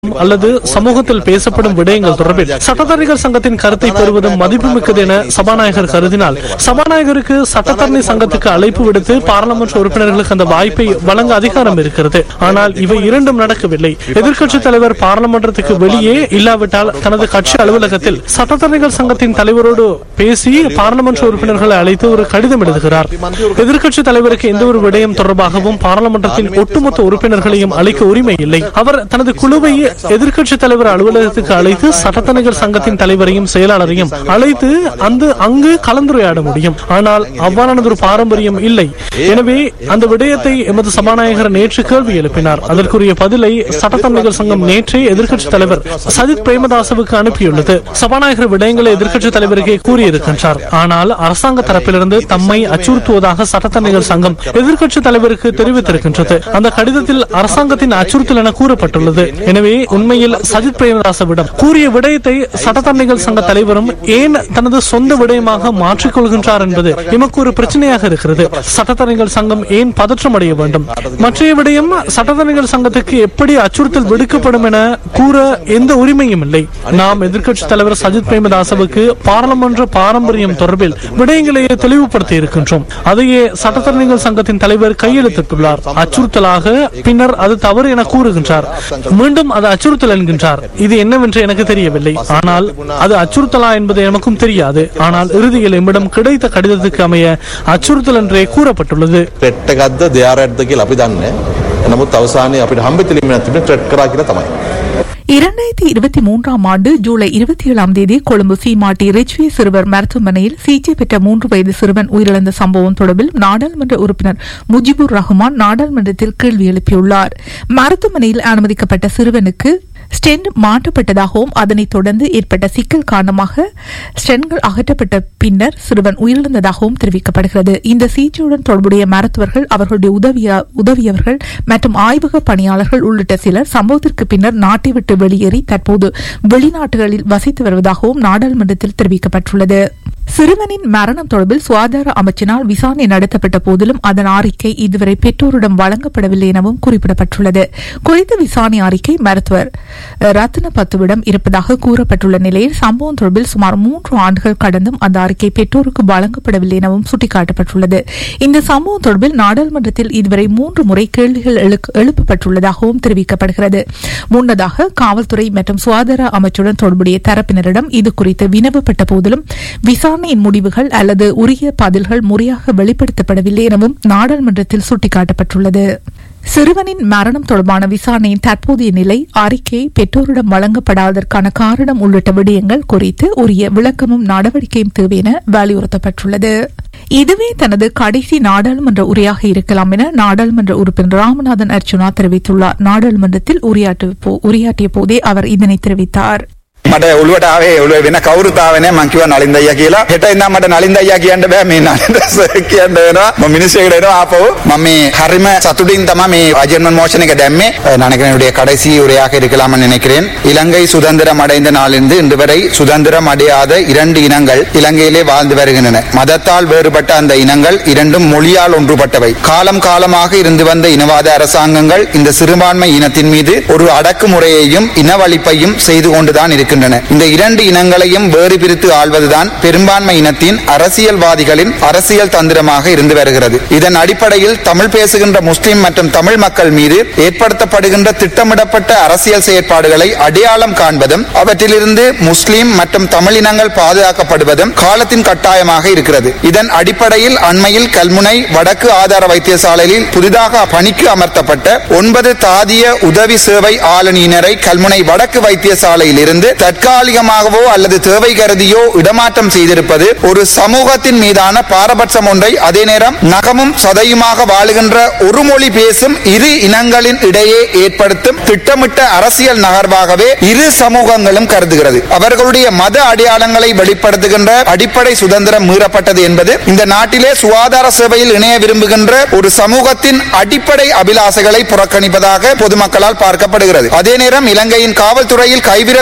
அல்லது சமூகத்தில் பேசப்படும் விடயங்கள் தொடர்பில் சட்டத்தரணிகள் சங்கத்தின் கருத்தை பெறுவதும் மதிப்புமிக்கது என சபாநாயகர் கருதினால் சபாநாயகருக்கு சட்டத்தரணி சங்கத்துக்கு அழைப்பு விடுத்து பாராளுமன்ற உறுப்பினர்களுக்கு அந்த வாய்ப்பை வழங்க அதிகாரம் இருக்கிறது ஆனால் இவை இரண்டும் நடக்கவில்லை எதிர்க்கட்சித் தலைவர் பாராளுமன்றத்துக்கு வெளியே இல்லாவிட்டால் தனது கட்சி அலுவலகத்தில் சட்டத்தரணிகள் சங்கத்தின் தலைவரோடு பேசி பாராளுமன்ற உறுப்பினர்களை அழைத்து ஒரு கடிதம் எழுதுகிறார் எதிர்க்கட்சி தலைவருக்கு எந்த ஒரு விடயம் தொடர்பாகவும் பாராளுமன்றத்தின் ஒட்டுமொத்த உறுப்பினர்களையும் அழைக்க உரிமை இல்லை அவர் தனது குழுவை எதிர்க்கட்சி தலைவர் அலுவலகத்துக்கு அழைத்து சட்டத்தணிகள் சங்கத்தின் தலைவரையும் செயலாளரையும் அழைத்து அந்த அங்கு கலந்துரையாட முடியும் ஆனால் அவ்வாறானது ஒரு பாரம்பரியம் இல்லை எனவே அந்த விடயத்தை எமது சபாநாயகர் நேற்று கேள்வி எழுப்பினார் அதற்குரிய பதிலை சட்டத்தணிகள் சங்கம் நேற்றே எதிர்க்கட்சி தலைவர் சஜித் பிரேமதாசவுக்கு அனுப்பியுள்ளது சபாநாயகர் விடயங்களை எதிர்க்கட்சி தலைவருக்கே கூறியிருக்கின்றார் ஆனால் அரசாங்க தரப்பிலிருந்து தம்மை அச்சுறுத்துவதாக சட்டத்தணிகள் சங்கம் எதிர்க்கட்சி தலைவருக்கு தெரிவித்திருக்கின்றது அந்த கடிதத்தில் அரசாங்கத்தின் அச்சுறுத்தல் என கூறப்பட்டுள்ளது எனவே உண்மையில் சஜித் பிரேமதாசவிடம் கூறிய விடயத்தை சட்டத்தரணிகள் சங்க தலைவரும் ஏன் தனது சொந்த விடயமாக மாற்றிக்கொள்கின்றார் என்பது எமக்கு ஒரு பிரச்சனையாக இருக்கிறது சட்டத்தரணிகள் சங்கம் ஏன் பதற்றம் அடைய வேண்டும் மற்றைய விடயம் சட்டத்தரணிகள் சங்கத்துக்கு எப்படி அச்சுறுத்தல் விடுக்கப்படும் என கூற எந்த உரிமையும் இல்லை நாம் எதிர்க்கட்சி தலைவர் சஜித் பிரேமதாசவுக்கு பாராளுமன்ற பாரம்பரியம் தொடர்பில் விடயங்களை தெளிவுபடுத்தி இருக்கின்றோம் அதையே சட்டத்தரணிகள் சங்கத்தின் தலைவர் கையெழுத்திட்டுள்ளார் அச்சுறுத்தலாக பின்னர் அது தவறு என கூறுகின்றார் மீண்டும் அது அச்சுறுத்தல் என்கின்றார் இது என்னவென்று எனக்கு தெரியவில்லை ஆனால் அது அச்சுறுத்தலா என்பது எனக்கும் தெரியாது ஆனால் இறுதியில் எம்மிடம் கிடைத்த கடிதத்துக்கு அமைய அச்சுறுத்தல் என்றே கூறப்பட்டுள்ளது ට්‍රෙට් එකක්ද දෙයාරැද්ද කියලා අපි දන්නේ. නමුත් අවසානයේ අපිට හම්බෙච්ච ලිමන තිබෙන ට්‍රෙට් කරා කියලා තමයි. இரண்டாயிரத்தி இருபத்தி மூன்றாம் ஆண்டு ஜூலை இருபத்தி ஏழாம் தேதி கொழும்பு சீமாட்டி ரிச்வே சிறுவர் மருத்துவமனையில் சிகிச்சை பெற்ற மூன்று வயது சிறுவன் உயிரிழந்த சம்பவம் தொடர்பில் நாடாளுமன்ற உறுப்பினர் முஜிபுர் ரஹ்மான் நாடாளுமன்றத்தில் கேள்வி எழுப்பியுள்ளார் மருத்துவமனையில் அனுமதிக்கப்பட்ட சிறுவனுக்கு ஸ்டென்ட் மாற்றப்பட்டதாகவும் அதனைத் தொடர்ந்து ஏற்பட்ட சிக்கல் காரணமாக ஸ்டென்கள் அகற்றப்பட்ட பின்னர் சிறுவன் உயிரிழந்ததாகவும் தெரிவிக்கப்படுகிறது இந்த சிகிச்சையுடன் தொடர்புடைய மருத்துவர்கள் அவர்களுடைய உதவிய- உதவியவர்கள் மற்றும் ஆய்வக பணியாளர்கள் உள்ளிட்ட சிலர் சம்பவத்திற்கு பின்னர் நாட்டை விட்டு வெளியேறி தற்போது வெளிநாடுகளில் வசித்து வருவதாகவும் நாடாளுமன்றத்தில் தெரிவிக்கப்பட்டுள்ளது சிறுவனின் மரணம் தொடர்பில் சுகாதார அமைச்சினால் விசாரணை நடத்தப்பட்ட போதிலும் அதன் அறிக்கை இதுவரை பெற்றோரிடம் வழங்கப்படவில்லை எனவும் குறிப்பிடப்பட்டுள்ளது குறித்த விசாரணை அறிக்கை மருத்துவர் ரத்ன பத்துவிடம் இருப்பதாக கூறப்பட்டுள்ள நிலையில் சம்பவம் தொடர்பில் சுமார் மூன்று ஆண்டுகள் கடந்தும் அந்த அறிக்கை பெற்றோருக்கு வழங்கப்படவில்லை எனவும் சுட்டிக்காட்டப்பட்டுள்ளது இந்த சம்பவம் தொடர்பில் நாடாளுமன்றத்தில் இதுவரை மூன்று முறை கேள்விகள் எழுக்- எழுப்பப்பட்டுள்ளதாகவும் தெரிவிக்கப்படுகிறது முன்னதாக காவல்துறை மற்றும் சுகாதார அமைச்சுடன் தொடர்புடைய தரப்பினரிடம் இது குறித்து வினவப்பட்ட போதிலும் விசாரணையின் முடிவுகள் அல்லது உரிய பதில்கள் முறையாக வெளிப்படுத்தப்படவில்லை எனவும் நாடாளுமன்றத்தில் சுட்டிக்காட்டப்பட்டுள்ளது சிறுவனின் மரணம் தொடர்பான விசாரணையின் தற்போதைய நிலை அறிக்கை பெற்றோரிடம் வழங்கப்படாததற்கான காரணம் உள்ளிட்ட விடயங்கள் குறித்து உரிய விளக்கமும் நடவடிக்கையும் தேவை என வலியுறுத்தப்பட்டுள்ளது இதுவே தனது கடைசி நாடாளுமன்ற உரையாக இருக்கலாம் என நாடாளுமன்ற உறுப்பினர் ராமநாதன் அர்ச்சுனா தெரிவித்துள்ளார் நாடாளுமன்றத்தில் உரையாற்று- போ- உரையாற்றிய போதே அவர் இதனை தெரிவித்தார் මට ඔළුවට ආවේ ඔළුව වෙන කවුරුත් ආවේ නැහැ මං කිව්වා නලින්ද අයියා කියලා හෙට ඉඳන් මට නලින්ද අයියා කියන්න බෑ මේ නලින්ද සර් කියන්න වෙනවා මම මිනිස්සෙකුට එනවා ආපහු මම මේ හරිම සතුටින් තමයි මේ අජර්මන් மோஷன் එක දැම්மே நனக்கனுடைய கடைசி உரையாக இருக்கலாம் நினைக்கிறேன் இலங்கை சுதந்திரம் அடைந்த நாளிலிருந்து இன்று வரை சுதந்திரம் அடையாத இரண்டு இனங்கள் இலங்கையிலே வாழ்ந்து வருகின்றன மதத்தால் வேறுபட்ட அந்த இனங்கள் இரண்டும் மொழியால் ஒன்றுபட்டவை காலம் காலமாக இருந்து வந்த இனவாத அரசாங்கங்கள் இந்த சிறுபான்மை இனத்தின் மீது ஒரு அடக்குமுறையையும் இனவழிப்பையும் செய்து கொண்டுதான் இருக்கின்றன இந்த இரண்டு இனங்களையும் வேறு பிரித்து ஆள்வதுதான் பெரும்பான்மை இனத்தின் அரசியல்வாதிகளின் அரசியல் தந்திரமாக இருந்து வருகிறது இதன் அடிப்படையில் தமிழ் பேசுகின்ற முஸ்லிம் மற்றும் தமிழ் மக்கள் மீது ஏற்படுத்தப்படுகின்ற திட்டமிடப்பட்ட அரசியல் செயற்பாடுகளை அடையாளம் காண்பதும் அவற்றிலிருந்து முஸ்லிம் மற்றும் தமிழ் இனங்கள் பாதுகாக்கப்படுவதும் காலத்தின் கட்டாயமாக இருக்கிறது இதன் அடிப்படையில் அண்மையில் கல்முனை வடக்கு ஆதார வைத்தியசாலையில் புதிதாக பணிக்கு அமர்த்தப்பட்ட ஒன்பது தாதிய உதவி சேவை ஆளுநரை கல்முனை வடக்கு வைத்தியசாலையில் இருந்து தற்காலிகமாகவோ அல்லது தேவை கருதியோ இடமாற்றம் செய்திருப்பது ஒரு சமூகத்தின் மீதான பாரபட்சம் ஒன்றை அதே நேரம் நகமும் சதையுமாக வாழுகின்ற ஒரு மொழி பேசும் இரு இனங்களின் இடையே ஏற்படுத்தும் திட்டமிட்ட அரசியல் நகர்வாகவே இரு சமூகங்களும் கருதுகிறது அவர்களுடைய மத அடையாளங்களை வெளிப்படுத்துகின்ற அடிப்படை சுதந்திரம் மீறப்பட்டது என்பது இந்த நாட்டிலே சுகாதார சேவையில் இணைய விரும்புகின்ற ஒரு சமூகத்தின் அடிப்படை அபிலாசைகளை புறக்கணிப்பதாக பொதுமக்களால் பார்க்கப்படுகிறது அதே நேரம் இலங்கையின் காவல்துறையில் கைவிரல் விட்டு எண்ண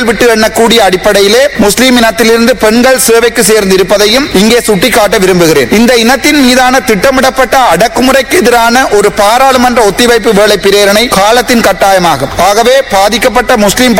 எனக்கூடிய அடிப்படையிலே முஸ்லிம் இனத்திலிருந்து பெண்கள் சேவைக்கு சேர்ந்து இருப்பதையும் இங்கே சுட்டிக்காட்ட விரும்புகிறேன் இந்த இனத்தின் மீதான திட்டமிடப்பட்ட அடக்குமுறைக்கு எதிரான ஒரு பாராளுமன்ற ஒத்திவைப்பு வேலை பிரேரணை காலத்தின் கட்டாயமாகும் ஆகவே பாதிக்கப்பட்ட முஸ்லிம்